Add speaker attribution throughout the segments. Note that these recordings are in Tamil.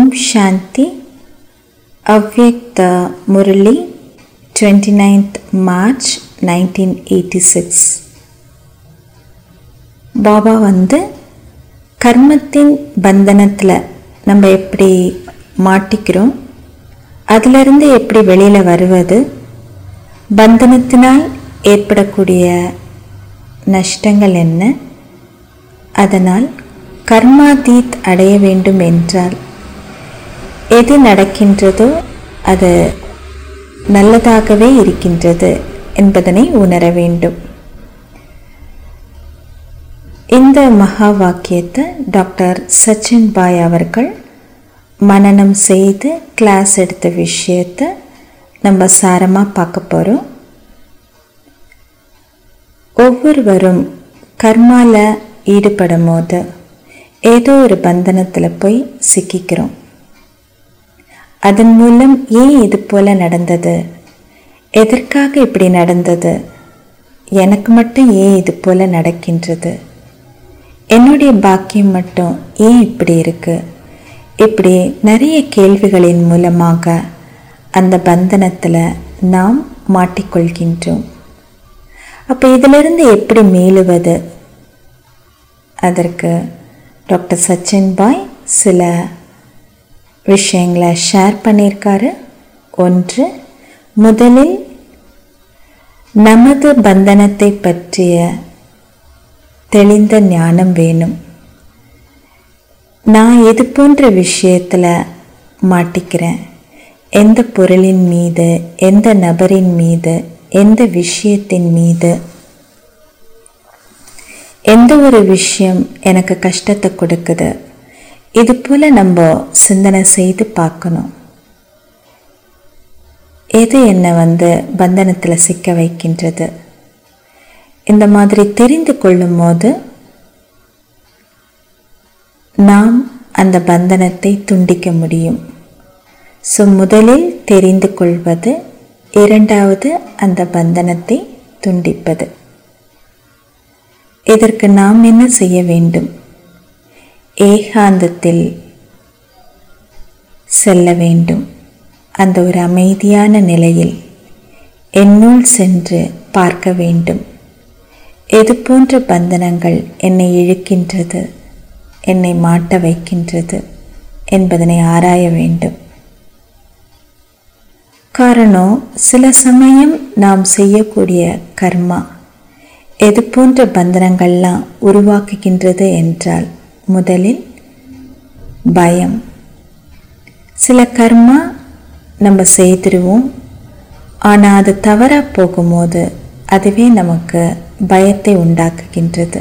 Speaker 1: ஓம் சாந்தி அவ்யக்த முரளி twenty ninth March nineteen eighty six பாபா வந்து கர்மத்தின் பந்தனத்தில் நம்ம எப்படி மாட்டிக்கிறோம் அதிலிருந்து எப்படி வெளியில் வருவது பந்தனத்தினால் ஏற்படக்கூடிய நஷ்டங்கள் என்ன அதனால் கர்மாதீத் அடைய வேண்டும் என்றால் எது நடக்கின்றதோ அது நல்லதாகவே இருக்கின்றது என்பதனை உணர வேண்டும் இந்த மகா வாக்கியத்தை டாக்டர் சச்சின் பாய் அவர்கள் மனனம் செய்து கிளாஸ் எடுத்த விஷயத்தை நம்ம சாரமாக பார்க்க போகிறோம் ஒவ்வொருவரும் கர்மால ஈடுபடும் போது ஏதோ ஒரு பந்தனத்தில் போய் சிக்கிக்கிறோம் அதன் மூலம் ஏன் இது போல நடந்தது எதற்காக இப்படி நடந்தது எனக்கு மட்டும் ஏன் இது போல நடக்கின்றது என்னுடைய பாக்கியம் மட்டும் ஏன் இப்படி இருக்கு இப்படி நிறைய கேள்விகளின் மூலமாக அந்த பந்தனத்தில் நாம் மாட்டிக்கொள்கின்றோம் அப்போ இதிலிருந்து எப்படி மீளுவது அதற்கு டாக்டர் சச்சின் பாய் சில விஷயங்களை ஷேர் பண்ணியிருக்காரு ஒன்று முதலில் நமது பந்தனத்தை பற்றிய தெளிந்த ஞானம் வேணும் நான் இது போன்ற விஷயத்தில் மாட்டிக்கிறேன் எந்த பொருளின் மீது எந்த நபரின் மீது எந்த விஷயத்தின் மீது எந்த ஒரு விஷயம் எனக்கு கஷ்டத்தை கொடுக்குது இது போல் நம்ம சிந்தனை செய்து பார்க்கணும் எது என்னை வந்து பந்தனத்தில் சிக்க வைக்கின்றது இந்த மாதிரி தெரிந்து கொள்ளும் போது நாம் அந்த பந்தனத்தை துண்டிக்க முடியும் ஸோ முதலில் தெரிந்து கொள்வது இரண்டாவது அந்த பந்தனத்தை துண்டிப்பது இதற்கு நாம் என்ன செய்ய வேண்டும் ஏகாந்தத்தில் செல்ல வேண்டும் அந்த ஒரு அமைதியான நிலையில் என்னுள் சென்று பார்க்க வேண்டும் எது போன்ற பந்தனங்கள் என்னை இழுக்கின்றது என்னை மாட்ட வைக்கின்றது என்பதனை ஆராய வேண்டும் காரணம் சில சமயம் நாம் செய்யக்கூடிய கர்மா எது போன்ற பந்தனங்கள்லாம் உருவாக்குகின்றது என்றால் முதலில் பயம் சில கர்மா நம்ம செய்திருவோம் ஆனால் அது தவறாக போகும்போது அதுவே நமக்கு பயத்தை உண்டாக்குகின்றது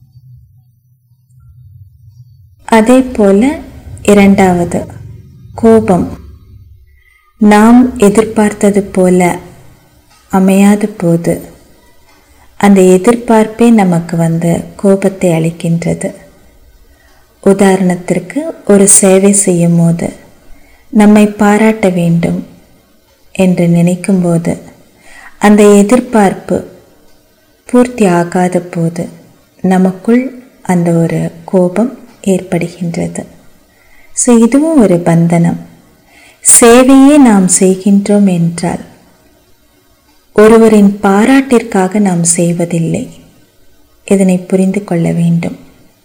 Speaker 1: அதே போல இரண்டாவது கோபம் நாம் எதிர்பார்த்தது போல அமையாத போது அந்த எதிர்பார்ப்பே நமக்கு வந்து கோபத்தை அளிக்கின்றது உதாரணத்திற்கு ஒரு சேவை செய்யும் போது நம்மை பாராட்ட வேண்டும் என்று நினைக்கும்போது அந்த எதிர்பார்ப்பு பூர்த்தி ஆகாத போது நமக்குள் அந்த ஒரு கோபம் ஏற்படுகின்றது ஸோ இதுவும் ஒரு பந்தனம் சேவையே நாம் செய்கின்றோம் என்றால் ஒருவரின் பாராட்டிற்காக நாம் செய்வதில்லை இதனை புரிந்து கொள்ள வேண்டும்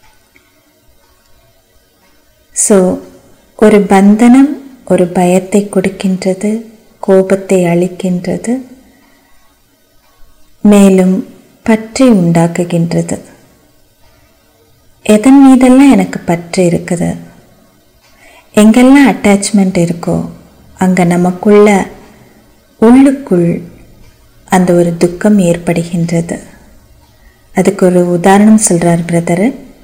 Speaker 1: ஸோ ஒரு பந்தனம் ஒரு பயத்தை கொடுக்கின்றது கோபத்தை அளிக்கின்றது மேலும் பற்றை உண்டாக்குகின்றது எதன் மீதெல்லாம் எனக்கு பற்று இருக்குது எங்கெல்லாம் அட்டாச்மெண்ட் இருக்கோ அங்கே நமக்குள்ள உள்ளுக்குள் அந்த ஒரு துக்கம் ஏற்படுகின்றது அதுக்கு ஒரு உதாரணம் சொல்கிறார் பிரதரு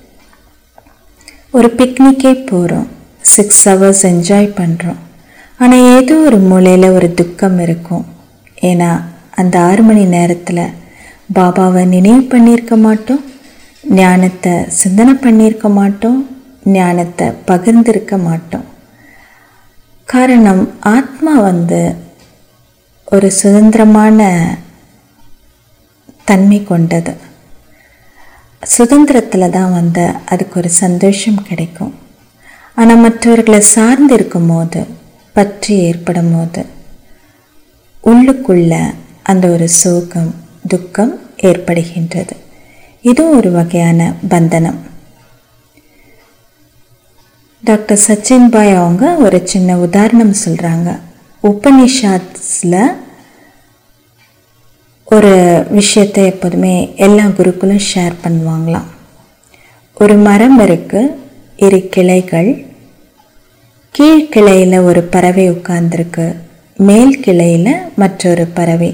Speaker 1: ஒரு பிக்னிக்கே போகிறோம் சிக்ஸ் ஹவர்ஸ் என்ஜாய் பண்ணுறோம் ஆனால் ஏதோ ஒரு மூலையில் ஒரு துக்கம் இருக்கும் ஏன்னா அந்த ஆறு மணி நேரத்தில் பாபாவை நினைவு பண்ணியிருக்க மாட்டோம் ஞானத்தை சிந்தனை பண்ணியிருக்க மாட்டோம் ஞானத்தை பகிர்ந்திருக்க மாட்டோம் காரணம் ஆத்மா வந்து ஒரு சுதந்திரமான தன்மை கொண்டது சுதந்திரத்தில் தான் வந்து அதுக்கு ஒரு சந்தோஷம் கிடைக்கும் ஆனால் மற்றவர்களை சார்ந்து இருக்கும் போது பற்றி ஏற்படும் போது உள்ளுக்குள்ள அந்த ஒரு சோகம் துக்கம் ஏற்படுகின்றது இதுவும் ஒரு வகையான பந்தனம் டாக்டர் சச்சின் பாய் அவங்க ஒரு சின்ன உதாரணம் சொல்கிறாங்க உபனிஷாத்ஸில் ஒரு விஷயத்தை எப்போதுமே எல்லா குருக்களும் ஷேர் பண்ணுவாங்களாம் ஒரு மரம் இருக்கு இரு கிளைகள் கீழ் கிளையில் ஒரு பறவை உட்கார்ந்துருக்கு மேல் கிளையில் மற்றொரு பறவை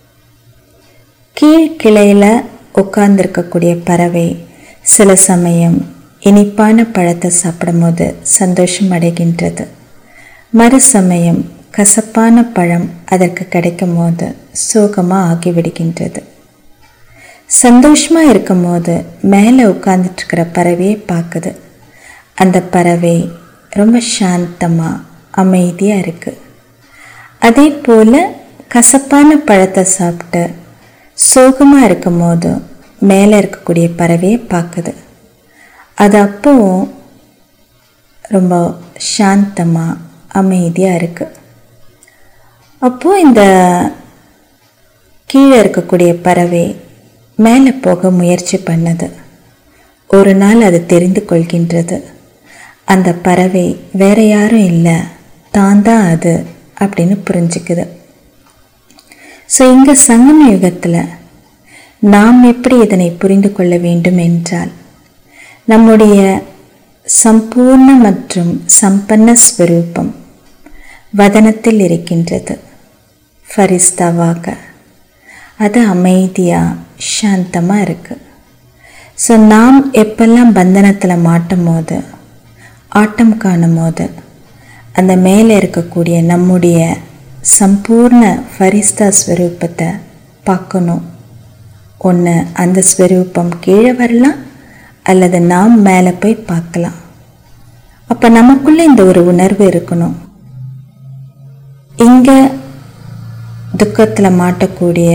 Speaker 1: கீழ் கிளையில் உட்கார்ந்துருக்கக்கூடிய பறவை சில சமயம் இனிப்பான பழத்தை சாப்பிடும்போது சந்தோஷம் அடைகின்றது மறு சமயம் கசப்பான பழம் அதற்கு கிடைக்கும் போது சோகமாக ஆகிவிடுகின்றது சந்தோஷமாக இருக்கும் போது மேலே உட்கார்ந்துட்டுருக்கிற பறவையை பார்க்குது அந்த பறவை ரொம்ப சாந்தமாக அமைதியாக இருக்குது அதே போல் கசப்பான பழத்தை சாப்பிட்டு சோகமாக இருக்கும் போது மேலே இருக்கக்கூடிய பறவையை பார்க்குது அது அப்போ ரொம்ப சாந்தமாக அமைதியாக இருக்குது அப்போது இந்த கீழே இருக்கக்கூடிய பறவை மேலே போக முயற்சி பண்ணது ஒரு நாள் அது தெரிந்து கொள்கின்றது அந்த பறவை வேற யாரும் இல்லை தான் தான் அது அப்படின்னு புரிஞ்சுக்குது ஸோ இங்கே சங்கம யுகத்தில் நாம் எப்படி இதனை புரிந்து கொள்ள வேண்டும் என்றால் நம்முடைய சம்பூர்ண மற்றும் சம்பன்ன ஸ்வரூபம் வதனத்தில் இருக்கின்றது ஃபரிஸ்தாவாக அது அமைதியாக சாந்தமாக இருக்குது ஸோ நாம் எப்பெல்லாம் பந்தனத்தில் மாட்டும் போது ஆட்டம் காணும் போது அந்த மேலே இருக்கக்கூடிய நம்முடைய சம்பூர்ண ஃபரிஸ்தா ஸ்வரூபத்தை பார்க்கணும் ஒன்று அந்த ஸ்வரூபம் கீழே வரலாம் அல்லது நாம் மேலே போய் பார்க்கலாம் அப்போ நமக்குள்ளே இந்த ஒரு உணர்வு இருக்கணும் இங்கே துக்கத்தில் மாட்டக்கூடிய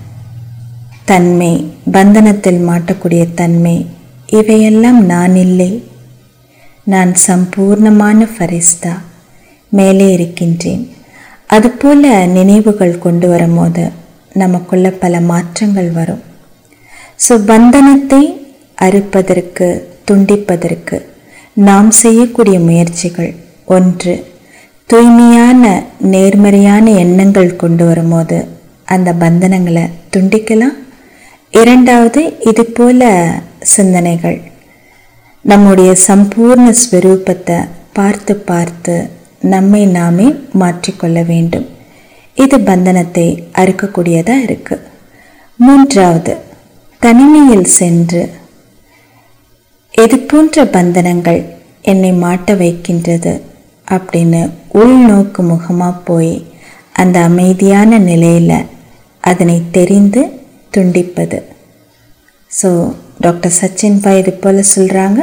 Speaker 1: தன்மை பந்தனத்தில் மாட்டக்கூடிய தன்மை இவையெல்லாம் நான் இல்லை நான் சம்பூர்ணமான ஃபரிஸ்தா மேலே இருக்கின்றேன் அதுபோல நினைவுகள் கொண்டு வரும்போது நமக்குள்ள பல மாற்றங்கள் வரும் ஸோ பந்தனத்தை அறுப்பதற்கு துண்டிப்பதற்கு நாம் செய்யக்கூடிய முயற்சிகள் ஒன்று தூய்மையான நேர்மறையான எண்ணங்கள் கொண்டு வரும்போது அந்த பந்தனங்களை துண்டிக்கலாம் இரண்டாவது இது போல சிந்தனைகள் நம்முடைய சம்பூர்ண ஸ்வரூபத்தை பார்த்து பார்த்து நம்மை நாமே மாற்றிக்கொள்ள வேண்டும் இது பந்தனத்தை அறுக்கக்கூடியதாக இருக்கு மூன்றாவது தனிமையில் சென்று எது போன்ற பந்தனங்கள் என்னை மாட்ட வைக்கின்றது அப்படின்னு உள்நோக்கு முகமாக போய் அந்த அமைதியான நிலையில் அதனை தெரிந்து துண்டிப்பது ஸோ டாக்டர் சச்சின் பாய் இது போல் சொல்கிறாங்க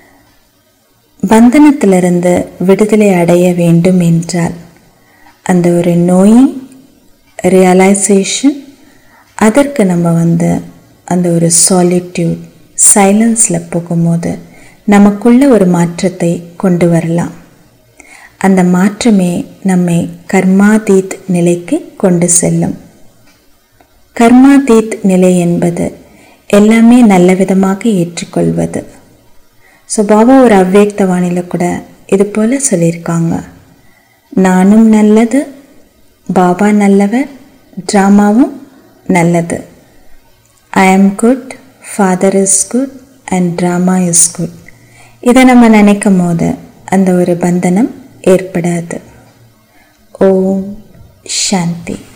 Speaker 1: பந்தனத்திலிருந்து விடுதலை அடைய வேண்டும் என்றால் அந்த ஒரு நோயின் ரியலைசேஷன் அதற்கு நம்ம வந்து அந்த ஒரு சாலிட்யூட் சைலன்ஸில் போகும்போது நமக்குள்ள ஒரு மாற்றத்தை கொண்டு வரலாம் அந்த மாற்றமே நம்மை கர்மாதீத் நிலைக்கு கொண்டு செல்லும் கர்மாதீத் நிலை என்பது எல்லாமே நல்ல விதமாக ஏற்றுக்கொள்வது ஸோ பாபா ஒரு அவ்வேக்த வானிலை கூட இது போல் சொல்லியிருக்காங்க நானும் நல்லது பாபா நல்லவர் ட்ராமாவும் நல்லது I am good father is good and drama is good இதை நம்ம நினைக்கும் போது அந்த ஒரு பந்தனம் ஏற்படாது ஓம் சாந்தி